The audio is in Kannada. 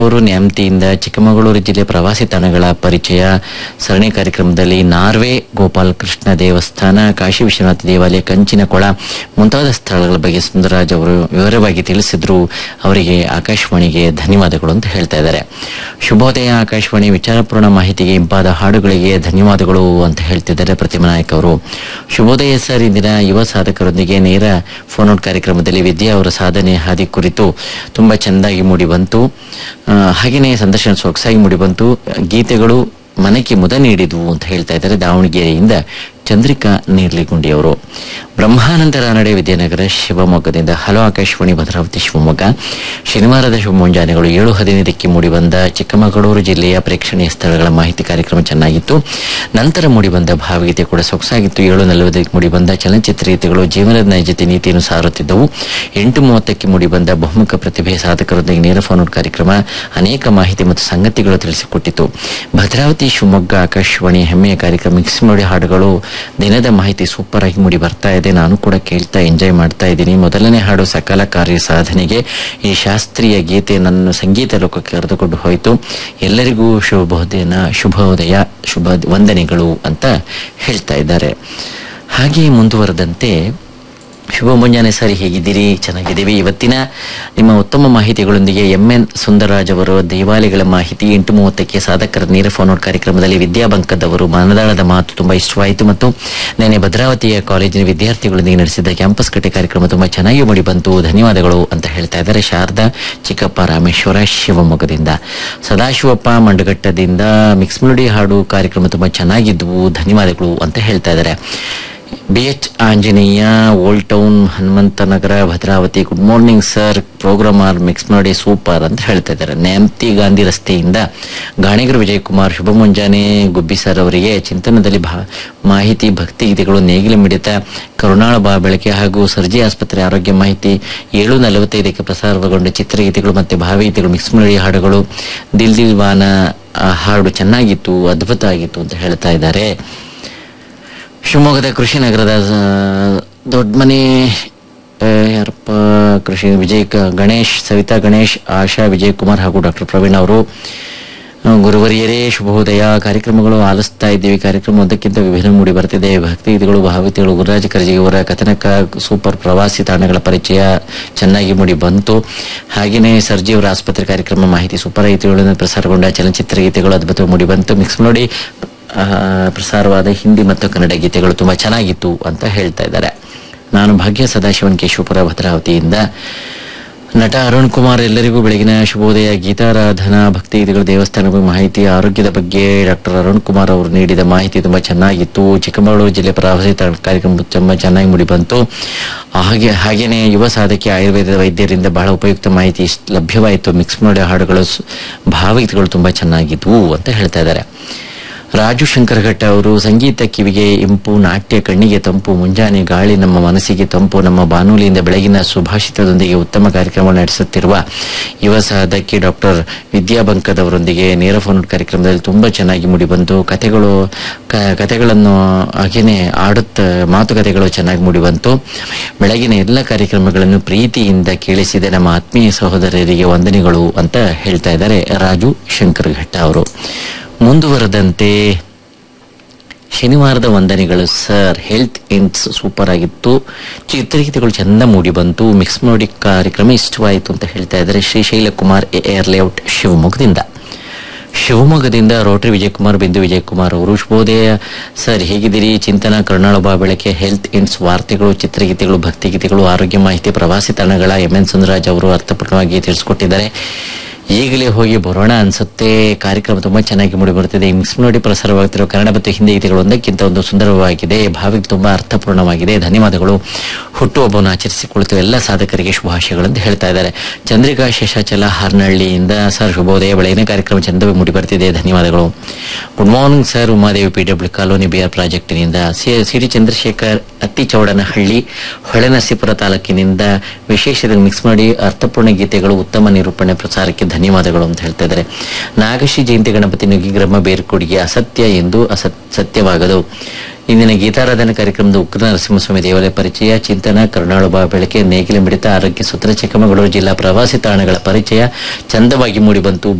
ಅವರು ನ್ಯಾಮತಿಯಿಂದ ಚಿಕ್ಕಮಗಳೂರು ಜಿಲ್ಲೆ ಪ್ರವಾಸಿ ತಾಣಗಳ ಪರಿಚಯ ಸರಣಿ ಕಾರ್ಯಕ್ರಮದಲ್ಲಿ ನಾರ್ವೆ ಗೋಪಾಲ್ ಕೃಷ್ಣ ದೇವಸ್ಥಾನ ಕಾಶಿ ವಿಶ್ವನಾಥ ದೇವಾಲಯ ಕಂಚಿನ ಕೊಳ ಮುಂತಾದ ಸ್ಥಳಗಳ ಬಗ್ಗೆ ಸುಂದರರಾಜ್ ಅವರು ವಿವರವಾಗಿ ತಿಳಿಸಿದ್ರು ಅವರಿಗೆ ಆಕಾಶವಾಣಿಗೆ ಧನ್ಯವಾದಗಳು ಅಂತ ಹೇಳ್ತಾ ಇದ್ದಾರೆ ಶುಭೋದಯ ಆಕಾಶವಾಣಿ ವಿಚಾರಪೂರ್ಣ ಮಾಹಿತಿಗೆ ಇಂಪಾದ ಹಾಡುಗಳಿಗೆ ಧನ್ಯವಾದಗಳು ಅಂತ ಹೇಳ್ತಿದ್ದಾರೆ ಪ್ರತಿಮಾ ನಾಯಕ್ ಅವರು ಶುಭೋದಯ ಸರ್ ಇಂದಿನ ಯುವ ಸಾಧಕರೊಂದಿಗೆ ನೇರ ಫೋನ್ ಔಟ್ ಕಾರ್ಯಕ್ರಮದಲ್ಲಿ ವಿದ್ಯಾ ಅವರ ಸಾಧನೆ ಹಾದಿ ಕುರಿತು ತುಂಬಾ ಚೆಂದಾಗಿ ಮೂಡಿ ಬಂತು ಆ, ಹಾಗೇನೆ ಸಂದರ್ಶನ ಸೊಗಸಾಗಿ ಮೂಡಿ ಬಂತು ಗೀತೆಗಳು ಮನಕ್ಕೆ ಮುದ ನೀಡಿದ್ವು ಅಂತ ಹೇಳ್ತಾ ಇದ್ದಾರೆ ದಾವಣಗೆರೆಯಿಂದ ಚಂದ್ರಿಕಾ ನೀರ್ಲಿಗುಂಡಿ ಅವರು ಬ್ರಹ್ಮಾನಂದ ರಾನಡೆ ವಿದ್ಯಾನಗರ ಶಿವಮೊಗ್ಗದಿಂದ ಹಲೋ ಆಕಾಶವಾಣಿ ಭದ್ರಾವತಿ ಶಿವಮೊಗ್ಗ ಶನಿವಾರದ ಶುಭ ಮುಂಜಾನೆಗಳು ಏಳು ಹದಿನೈದಕ್ಕೆ ಮೂಡಿಬಂದ ಚಿಕ್ಕಮಗಳೂರು ಜಿಲ್ಲೆಯ ಪ್ರೇಕ್ಷಣೀಯ ಸ್ಥಳಗಳ ಮಾಹಿತಿ ಕಾರ್ಯಕ್ರಮ ಚೆನ್ನಾಗಿತ್ತು ನಂತರ ಮೂಡಿಬಂದ ಭಾವಗೀತೆ ಕೂಡ ಸೊಗಸಾಗಿತ್ತು ಏಳು ನಲವತ್ತಕ್ಕೆ ಮೂಡಿಬಂದ ಚಲನಚಿತ್ರ ಗೀತೆಗಳು ಜೀವನದ ನೈಜತೆ ನೀತಿಯನ್ನು ಸಾರುತ್ತಿದ್ದವು ಎಂಟು ಮೂವತ್ತಕ್ಕೆ ಮೂಡಿಬಂದ ಬಹುಮುಖ ಪ್ರತಿಭೆ ಸಾಧಕರೊಂದಿಗೆ ನೇರ ಫೋನ್ ಔಟ್ ಕಾರ್ಯಕ್ರಮ ಅನೇಕ ಮಾಹಿತಿ ಮತ್ತು ಸಂಗತಿಗಳು ತಿಳಿಸಿಕೊಟ್ಟಿತು ಭದ್ರಾವತಿ ಶಿವಮೊಗ್ಗ ಆಕಾಶವಾಣಿ ಹೆಮ್ಮೆಯ ಕಾರ್ಯಕ್ರಮ ಮಿಕ್ಸ್ ಮಾಡಿ ಹಾಡುಗಳು ದಿನದ ಮಾಹಿತಿ ಸೂಪರ್ ಆಗಿ ಮೂಡಿ ಬರ್ತಾ ಇದೆ ನಾನು ಕೂಡ ಕೇಳ್ತಾ ಎಂಜಾಯ್ ಮಾಡ್ತಾ ಇದ್ದೀನಿ ಮೊದಲನೇ ಹಾಡು ಸಕಲ ಕಾರ್ಯ ಸಾಧನೆಗೆ ಈ ಶಾಸ್ತ್ರೀಯ ಗೀತೆ ನನ್ನ ಸಂಗೀತ ಲೋಕಕ್ಕೆ ಕರೆದುಕೊಂಡು ಹೋಯಿತು ಎಲ್ಲರಿಗೂ ಶುಭೋದಯನ ಶುಭೋದಯ ಶುಭ ವಂದನೆಗಳು ಅಂತ ಹೇಳ್ತಾ ಇದ್ದಾರೆ ಹಾಗೆ ಮುಂದುವರೆದಂತೆ ಶುಭ ಮುಂಜಾನೆ ಸರಿ ಹೇಗಿದ್ದೀರಿ ಚೆನ್ನಾಗಿದ್ದೀವಿ ಇವತ್ತಿನ ನಿಮ್ಮ ಉತ್ತಮ ಮಾಹಿತಿಗಳೊಂದಿಗೆ ಎಂ ಎನ್ ಸುಂದರರಾಜ್ ಅವರು ದೇವಾಲಯಗಳ ಮಾಹಿತಿ ಎಂಟು ಮೂವತ್ತಕ್ಕೆ ಸಾಧಕರ ನೇರ ಫೋನ್ ಔಟ್ ಕಾರ್ಯಕ್ರಮದಲ್ಲಿ ವಿದ್ಯಾಬಂಕದವರು ಮನದಾಳದ ಮಾತು ತುಂಬಾ ಇಷ್ಟವಾಯಿತು ಮತ್ತು ನೆನೆ ಭದ್ರಾವತಿಯ ಕಾಲೇಜಿನ ವಿದ್ಯಾರ್ಥಿಗಳೊಂದಿಗೆ ನಡೆಸಿದ ಕ್ಯಾಂಪಸ್ ಕಟ್ಟೆ ಕಾರ್ಯಕ್ರಮ ತುಂಬಾ ಚೆನ್ನಾಗಿ ಮೂಡಿ ಬಂತು ಧನ್ಯವಾದಗಳು ಅಂತ ಹೇಳ್ತಾ ಇದ್ದಾರೆ ಶಾರದಾ ಚಿಕ್ಕಪ್ಪ ರಾಮೇಶ್ವರ ಶಿವಮೊಗ್ಗದಿಂದ ಸದಾಶಿವಪ್ಪ ಮಂಡಗಟ್ಟದಿಂದ ಮಿಕ್ಸ್ ಮೆಲೋಡಿ ಹಾಡು ಕಾರ್ಯಕ್ರಮ ತುಂಬಾ ಚೆನ್ನಾಗಿದ್ವು ಧನ್ಯವಾದಗಳು ಅಂತ ಹೇಳ್ತಾ ಇದ್ದಾರೆ B H Anjaneya old town Hanumanthanagara Bhadravati good morning sir programme are mix ಮಾಡಿ ಸೂಪರ್ ಅಂತ ಹೇಳ್ತಾ ಇದ್ದಾರೆ ನ್ಯಾಮ್ತಿ ಗಾಂಧಿ ರಸ್ತೆಯಿಂದ ಗಾಣಿಗರು ವಿಜಯ್ ಕುಮಾರ್ ಶುಭ ಮುಂಜಾನೆ ಗುಬ್ಬಿ ಸರ್ ಅವರಿಗೆ ಚಿಂತನದಲ್ಲಿ ಭಾ- ಮಾಹಿತಿ ಭಕ್ತಿ ಗೀತೆಗಳು ನೇಗಿಲ ಮಿಡಿತ ಕರುಣಾಳ ಬಾ ಬೆಳಕೆ ಹಾಗೂ ಸರ್ಜಿ ಆಸ್ಪತ್ರೆ ಆರೋಗ್ಯ ಮಾಹಿತಿ ಏಳು ನಲವತ್ತೈದಕ್ಕೆ ಪ್ರಸಾರಗೊಂಡ ಚಿತ್ರಗೀತೆಗಳು ಮತ್ತೆ ಭಾವಗೀತೆಗಳು ಮಿಕ್ಸ್ ಮಾಡಿ ಹಾಡುಗಳು ದಿಲ್ ದಿಲ್ ವಾನ ಆ ಹಾಡು ಚೆನ್ನಾಗಿತ್ತು ಅದ್ಭುತ ಆಗಿತ್ತು ಅಂತ ಹೇಳ್ತಾ ಇದ್ದಾರೆ ಶಿವಮೊಗ್ಗದ ಕೃಷಿ ನಗರದ ದೊಡ್ಡಮನೆ ಯಾರಪ್ಪ ಕೃಷಿ ವಿಜಯ್ ಕ- ಗಣೇಶ್ ಸವಿತಾ ಗಣೇಶ್ ಆಶಾ ವಿಜಯ್ ಕುಮಾರ್ ಹಾಗೂ ಡಾಕ್ಟರ್ ಪ್ರವೀಣ್ ಅವರು ಆ, ಗುರುವರಿಯರೇ ಶುಭೋದಯ ಕಾರ್ಯಕ್ರಮಗಳು ಆಲಿಸ್ತಾ ಇದ್ದೀವಿ ಕಾರ್ಯಕ್ರಮ ಒಂದಕ್ಕಿಂತ ವಿಭಿನ್ನ ಮೂಡಿ ಬರ್ತಿದೆ ಭಕ್ತಿಗೀತೆಗಳು ಭಾವಗೀತೆಗಳು ಗುರುರಾಜ ಕರ್ಜಿಗೆ ಅವರ ಕಥನಕ ಸೂಪರ್ ಪ್ರವಾಸಿ ತಾಣಗಳ ಪರಿಚಯ ಚೆನ್ನಾಗಿ ಮೂಡಿ ಬಂತು ಹಾಗೆಯೇ ಸರ್ಜಿ ಅವರ ಆಸ್ಪತ್ರೆ ಕಾರ್ಯಕ್ರಮ ಮಾಹಿತಿ ಸೂಪರ್ ಗೀತೆಗಳನ್ನು ಪ್ರಸಾರಗೊಂಡ ಚಲನಚಿತ್ರ ಗೀತೆಗಳು ಅದ್ಭುತ ಮೂಡಿ ಬಂತು ಮಿಕ್ಸ್ ನೋಡಿ ಆ, ಪ್ರಸಾರವಾದ ಹಿಂದಿ ಮತ್ತು ಕನ್ನಡ ಗೀತೆಗಳು ತುಂಬಾ ಚೆನ್ನಾಗಿತ್ತು ಅಂತ ಹೇಳ್ತಾ ಇದ್ದಾರೆ ನಾನು ಭಾಗ್ಯ ಸದಾಶಿವನ್ ಕೇಶವಪುರ ಭದ್ರಾವತಿಯಿಂದ ನಟ ಅರುಣ್ ಕುಮಾರ್ ಎಲ್ಲರಿಗೂ ಬೆಳಗಿನ ಶುಭೋದಯ ಗೀತಾರಾಧನಾ ಭಕ್ತಿ ಗೀತೆಗಳು ದೇವಸ್ಥಾನದ ಮಾಹಿತಿ ಆರೋಗ್ಯದ ಬಗ್ಗೆ ಡಾಕ್ಟರ್ ಅರುಣ್ ಕುಮಾರ್ ಅವರು ನೀಡಿದ ಮಾಹಿತಿ ತುಂಬಾ ಚೆನ್ನಾಗಿತ್ತು ಚಿಕ್ಕಮಗಳೂರು ಜಿಲ್ಲೆ ಪ್ರವಾಸಿ ತ- ಕಾರ್ಯಕ್ರಮ ತುಂಬಾ ಚೆನ್ನಾಗಿ ಮೂಡಿ ಬಂತು ಹಾಗೆ ಹಾಗೇನೆ ಯುವ ಸಾಧಕಿ ಆಯುರ್ವೇದದ ವೈದ್ಯರಿಂದ ಬಹಳ ಉಪಯುಕ್ತ ಮಾಹಿತಿ ಇಷ್ಟ್ ಲಭ್ಯವಾಯಿತು ಮಿಕ್ಸ್ ಮಾಡಿ ಹಾಡುಗಳು ಸ್- ಭಾವಗೀತೆಗಳು ತುಂಬಾ ಚೆನ್ನಾಗಿದ್ವು ಅಂತ ಹೇಳ್ತಾ ಇದ್ದಾರೆ ರಾಜು ಶಂಕರಘಟ್ಟ ಅವರು ಸಂಗೀತ ಕಿವಿಗೆ ಇಂಪು ನಾಟ್ಯ ಕಣ್ಣಿಗೆ ತಂಪು ಮುಂಜಾನೆ ಗಾಳಿ ನಮ್ಮ ಮನಸ್ಸಿಗೆ ತಂಪು ನಮ್ಮ ಬಾನುಲಿಯಿಂದ ಬೆಳಗಿನ ಸುಭಾಷಿತದೊಂದಿಗೆ ಉತ್ತಮ ಕಾರ್ಯಕ್ರಮ ನಡೆಸುತ್ತಿರುವ ಯುವ ಸಾಧಕಿ ಡಾಕ್ಟರ್ ವಿದ್ಯಾ ಬಂಕದವರೊಂದಿಗೆ ನೇರ ಫೋನ್ ಕಾರ್ಯಕ್ರಮದಲ್ಲಿ ತುಂಬಾ ಚೆನ್ನಾಗಿ ಮೂಡಿಬಂತು ಕಥೆಗಳು ಕ- ಕಥೆಗಳನ್ನು ಹಾಗೇನೆ ಆಡುತ್ತ ಮಾತುಕತೆಗಳು ಚೆನ್ನಾಗಿ ಮೂಡಿಬಂತು ಬೆಳಗಿನ ಎಲ್ಲ ಕಾರ್ಯಕ್ರಮಗಳನ್ನು ಪ್ರೀತಿಯಿಂದ ಕೇಳಿಸಿದ ನಮ್ಮ ಆತ್ಮೀಯ ಸಹೋದರರಿಗೆ ವಂದನೆಗಳು ಅಂತ ಹೇಳ್ತಾ ಇದ್ದಾರೆ ರಾಜು ಶಂಕರಘಟ್ಟ ಅವರು ಮುಂದುವರೆದಂತೆ ಶನಿವಾರದ ವಂದನೆಗಳು ಸರ್ ಹೆಲ್ತ್ ಇನ್ಸ್ ಸೂಪರ್ ಆಗಿತ್ತು ಚಿತ್ರಗೀತೆಗಳು ಚಂದ ಮೂಡಿ ಬಂತು ಮಿಕ್ಸ್ ಮಾಡಿ ಕಾರ್ಯಕ್ರಮ ಇಷ್ಟವಾಯಿತು ಅಂತ ಹೇಳ್ತಾ ಇದ್ದಾರೆ ಶ್ರೀಶೈಲ ಕುಮಾರ್ ಏರ್ ಲೇಔಟ್ ಶಿವಮೊಗ್ಗದಿಂದ ಶಿವಮೊಗ್ಗದಿಂದ ರೋಟರಿ ವಿಜಯಕುಮಾರ್ ಬಿಂದು ವಿಜಯಕುಮಾರ್ ಅವರು ಶುಭೋದಯ ಸರ್ ಹೇಗಿದ್ದೀರಿ ಚಿಂತನ ಕರ್ನಾಳಬ ಬೆಳಕೆ ಹೆಲ್ತ್ ಇನ್ಸ್ ವಾರ್ತೆಗಳು ಚಿತ್ರಗೀತೆಗಳು ಭಕ್ತಿಗೀತೆಗಳು ಆರೋಗ್ಯ ಮಾಹಿತಿ ಪ್ರವಾಸಿ ತಾಣಗಳ ಎಂ ಎನ್ ಸುಂದರಾಜ್ ಅವರು ಅರ್ಥಪೂರ್ಣವಾಗಿ ತಿಳಿಸ್ಕೊಟ್ಟಿದ್ದಾರೆ ಈಗಲೇ ಹೋಗಿ ಬರೋಣ ಅನ್ಸುತ್ತೆ ಕಾರ್ಯಕ್ರಮ ತುಂಬಾ ಚೆನ್ನಾಗಿ ಮೂಡಿ ಬರುತ್ತಿದೆ ಮಿಕ್ಸ್ ನೋಡಿ ಪ್ರಸಾರವಾಗುತ್ತಿರುವ ಕನ್ನಡ ಮತ್ತು ಹಿಂದಿ ಗೀತೆಗಳು ಒಂದಕ್ಕಿಂತ ಒಂದು ಸುಂದರವಾಗಿದೆ ಭಾವಿಗೆ ತುಂಬಾ ಅರ್ಥಪೂರ್ಣವಾಗಿದೆ ಧನ್ಯವಾದಗಳು ಹುಟ್ಟುಹಬ್ಬವನ್ನು ಆಚರಿಸಿಕೊಳ್ಳುತ್ತಿರುವ ಎಲ್ಲ ಸಾಧಕರಿಗೆ ಶುಭಾಶಯಗಳು ಅಂತ ಹೇಳ್ತಾ ಇದ್ದಾರೆ ಚಂದ್ರಿಕಾ ಶೇಷಾಚಲ ಹಾರ್ನಹಳ್ಳಿಯಿಂದ ಸರ್ ಶುಭೋದಯ ಬೆಳಗಿನ ಕಾರ್ಯಕ್ರಮ ಚಂದವಾಗಿ ಮೂಡಿ ಬರ್ತಿದೆ ಧನ್ಯವಾದಗಳು good morning sir Umadevi P W colony BR ಪ್ರಾಜೆಕ್ಟಿನಿಂದ ಸಿಡಿ ಚಂದ್ರಶೇಖರ್ ಅತ್ತಿಚೌಡನಹಳ್ಳಿ ಹೊಳೆನರಸೀಪುರ ತಾಲೂಕಿನಿಂದ ವಿಶೇಷ ಮಿಕ್ಸ್ ಮಾಡಿ ಅರ್ಥಪೂರ್ಣ ಗೀತೆಗಳು ಉತ್ತಮ ನಿರೂಪಣೆ ಪ್ರಸಾರಕ್ಕೆ ಧನ್ಯವಾದಗಳು ಅಂತ ಹೇಳ್ತಾ ಇದ್ದಾರೆ ನಾಗಶ್ರೀ ಜಯಂತಿ ಗಣಪತಿ ನುಗ್ಗಿ ಗ್ರಾಮ ಬೇರ್ಕೊಡಿಗೆ ಅಸತ್ಯ ಎಂದು ಅಸತ್ ಸತ್ಯವಾಗದು ಇಂದಿನ ಗೀತಾರಾಧನಾ ಕಾರ್ಯಕ್ರಮದ ಉಗ್ರ ನರಸಿಂಹಸ್ವಾಮಿ ದೇವಾಲಯ ಪರಿಚಯ ಚಿಂತನ ಕರುಣಾಳುಬ ಬೆಳಕೆ ನೇಗಿಲ ಮಿಡಿತ ಆರೋಗ್ಯ ಸೂತ್ರ ಚಿಕ್ಕಮಗಳೂರು ಜಿಲ್ಲಾ ಪ್ರವಾಸಿ ತಾಣಗಳ ಪರಿಚಯ ಚಂದವಾಗಿ ಮೂಡಿಬಂತು